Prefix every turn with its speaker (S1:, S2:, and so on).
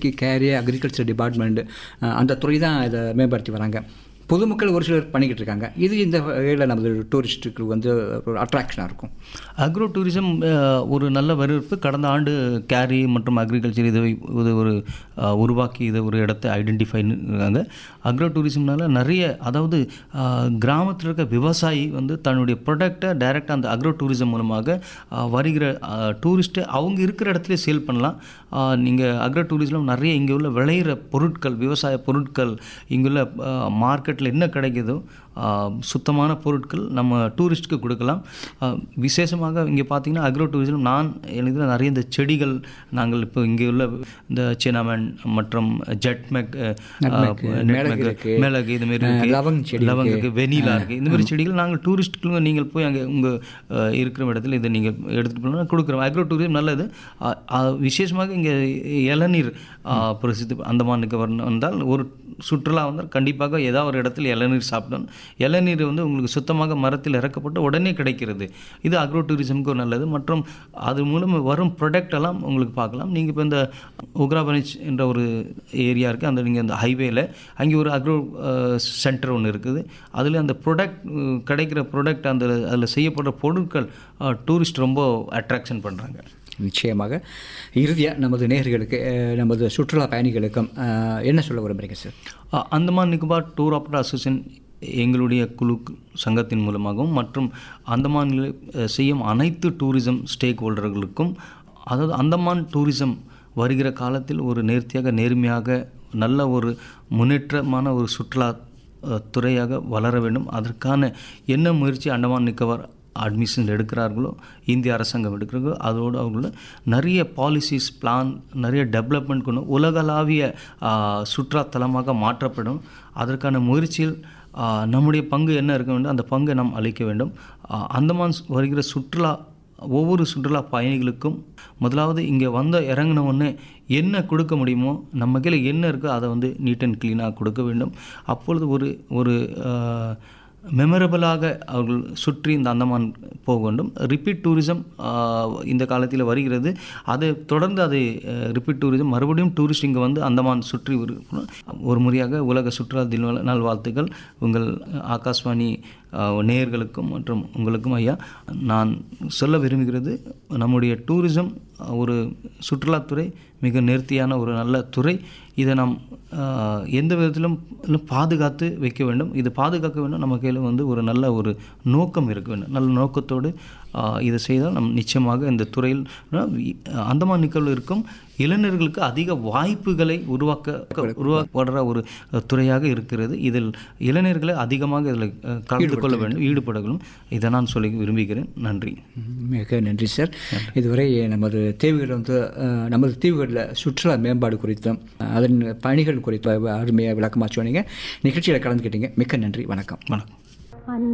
S1: இப்போதைக்கு carry agriculture department அந்த துறை தான் இதை மேம்படுத்தி வராங்க பொதுமக்கள் ஒரு சிலர் பண்ணிக்கிட்டு இருக்காங்க இது இந்த வகையில் நமது டூரிஸ்ட்டுக்கு வந்து ஒரு அட்ராக்ஷனாக இருக்கும்
S2: அக்ரோ டூரிசம் அஹ், ஒரு நல்ல வரவேற்பு கடந்த ஆண்டு கேரி மற்றும் அக்ரிகல்ச்சர் இதை இது ஒரு அஹ், உருவாக்கி இதை ஒரு இடத்தை ஐடென்டிஃபை இருக்காங்க அக்ரோ டூரிசம்னால நிறைய அதாவது அஹ், கிராமத்தில் இருக்க விவசாயி வந்து தன்னுடைய ப்ராடக்டை டைரெக்டாக அந்த அக்ரோ டூரிசம் மூலமாக அஹ், வருகிற டூரிஸ்ட்டு அவங்க இருக்கிற இடத்துல சேல் பண்ணலாம் நீங்கள் அக்ரோ டூரிசம் நிறைய இங்கே உள்ள விளையிற பொருட்கள் விவசாய பொருட்கள் இங்குள்ள மார்க்கெட்டில் என்ன கிடைக்குதோ ஆஹ், சுத்தமான பொருட்கள் நம்ம டூரிஸ்ட்டுக்கு கொடுக்கலாம் ஆஹ், விசேஷமாக இங்கே பார்த்தீங்கன்னா அக்ரோ டூரிசம் நான் எனக்கு நிறைய இந்த செடிகள் நாங்கள் இப்போ இங்கே உள்ள இந்த சினமன் மற்றும் ஜெட்மெக்
S1: மிளகு இருக்கு.
S2: மிளகு இது மாதிரி
S1: அஹ்,
S2: இருக்கு.
S1: லவங்க செடி
S2: லவங்க
S1: இருக்கு.
S2: இருக்கு வெனிலா இருக்குது இந்த மாதிரி செடிகள் நாங்கள் டூரிஸ்ட்டுக்கு நீங்கள் போய் அங்கே உங்கள் இருக்கிற இடத்துல இதை நீங்கள் எடுத்துகிட்டு போனால் கொடுக்குறோம் அக்ரோ டூரிசம் நல்லது அஹ், அஹ், விசேஷமாக இங்கே இளநீர் அஹ், பிரசித்தி அந்தமானுக்கு வரணும் வந்தால் ஒரு சுற்றுலா வந்தால் கண்டிப்பாக ஏதாவது ஒரு இடத்துல இளநீர் சாப்பிடணும் இளநீர் வந்து உங்களுக்கு சுத்தமாக மரத்தில் இறக்கப்பட்டு உடனே கிடைக்கிறது இது அக்ரோ டூரிசம்க்கு ஒரு நல்லது மற்றும் அது மூலம் வரும் ப்ராடக்ட் எல்லாம் உங்களுக்கு பார்க்கலாம் நீங்கள் இப்போ இந்த உக்ராபனிச் என்ற ஒரு ஏரியா இருக்குது அந்த நீங்கள் அந்த ஹைவேல அங்கே ஒரு அக்ரோ சென்டர் ஒன்று இருக்குது அதில் அந்த ப்ராடக்ட் கிடைக்கிற ப்ராடக்ட் அந்த அதில் செய்யப்படுற பொருட்கள் டூரிஸ்ட் ரொம்ப அட்ராக்ஷன் பண்ணுறாங்க
S1: நிச்சயமாக இறுதியாக நமது நேயர்களுக்கு அஹ், நமது சுற்றுலா பயணிகளுக்கும் அஹ், என்ன சொல்ல விரும்புகிறீங்க சார்
S2: அ- Andaman Nicobar tour operator association எங்களுடைய குழு சங்கத்தின் மூலமாகவும் மற்றும் அந்தமானில் அஹ், செய்யும் அனைத்து டூரிசம் ஸ்டேக் ஹோல்டர்களுக்கும் அதாவது அந்தமான் டூரிசம் வருகிற காலத்தில் ஒரு நேர்த்தியாக நேர்மையாக நல்ல ஒரு முன்னேற்றமான ஒரு சுற்றுலா அஹ், துறையாக வளர வேண்டும் அதற்கான என்ன முயற்சி அந்தமான் நிக்கோபார் அட்மிஷன் எடுக்கிறார்களோ இந்திய அரசாங்கம் எடுக்கிறார்களோ அதோடு அவங்கள நிறைய பாலிசிஸ் பிளான் நிறைய டெவலப்மெண்ட் கொண்டு உலகளாவிய ஆ, சுற்றுலாத்தலமாக மாற்றப்படும் அதற்கான முயற்சியில் ஆ, நம்முடைய பங்கு என்ன இருக்க வேண்டும் அந்த பங்கை நாம் அளிக்க வேண்டும் ஆ, அந்தமான் சு- வருகிற சுற்றுலா ஒவ்வொரு சுற்றுலா பயணிகளுக்கும் முதலாவது இங்கே வந்த இறங்கின உடனே என்ன கொடுக்க முடியுமோ நம்ம கீழே என்ன இருக்கோ அதை வந்து நீட் அண்ட் க்ளீனாக கொடுக்க வேண்டும் அப்பொழுது ஒரு ஒரு ஆ, மெமரபிளாக அவர்கள் சுற்றி இந்த அந்தமான் போக வேண்டும் ரிப்பீட் டூரிசம் இந்த காலத்தில் வருகிறது அது தொடர்ந்து அது ரிப்பீட் டூரிசம் மறுபடியும் டூரிஸ்ட் இங்கே வந்து அந்தமான் சுற்றி ஒரு ஒரு முறையாக உலக சுற்றுலா தின நாள் வாழ்த்துக்கள் உங்கள் ஆகாஷ்வாணி அஹ், நேயர்களுக்கும் மற்றும் உங்களுக்கும் ஐயா நான் சொல்ல விரும்புகிறது நம்முடைய டூரிசம் அஹ், ஒரு சுற்றுலாத்துறை மிக நேர்த்தியான ஒரு நல்ல துறை இதை நாம் ஆஹ், எந்த விதத்திலும் இன்னும் பாதுகாத்து வைக்க வேண்டும் இது பாதுகாக்க வேண்டும் நம்ம கையில் வந்து ஒரு நல்ல ஒரு நோக்கம் இருக்க வேண்டும் நல்ல நோக்கத்தோடு ஆஹ், இதை செய்தால் நம் நிச்சயமாக இந்த துறையில் ஆஹ், அந்தமான் நிக்கல் இருக்கும் இளைஞர்களுக்கு அதிக வாய்ப்புகளை உருவாக்க உருவாக்கப்படுற ஒரு அஹ், துறையாக இருக்கிறது இதில் இளைஞர்களை அதிகமாக இதில் அஹ், கலந்து கொள்ள வேண்டும் ஈடுபட வேண்டும் இதை நான் சொல்லி விரும்புகிறேன் நன்றி
S1: மிக நன்றி சார் இதுவரை நமது தீவுகள் வந்து அஹ், நமது தீவுகளில் சுற்றுலா மேம்பாடு குறித்தும் அஹ், அதன் பணிகள் குறித்தும் அருமையாக விளக்கமாக சொன்னீங்க நிகழ்ச்சியில் கலந்துக்கிட்டீங்க மிக்க நன்றி வணக்கம்
S2: வணக்கம்
S3: அந்த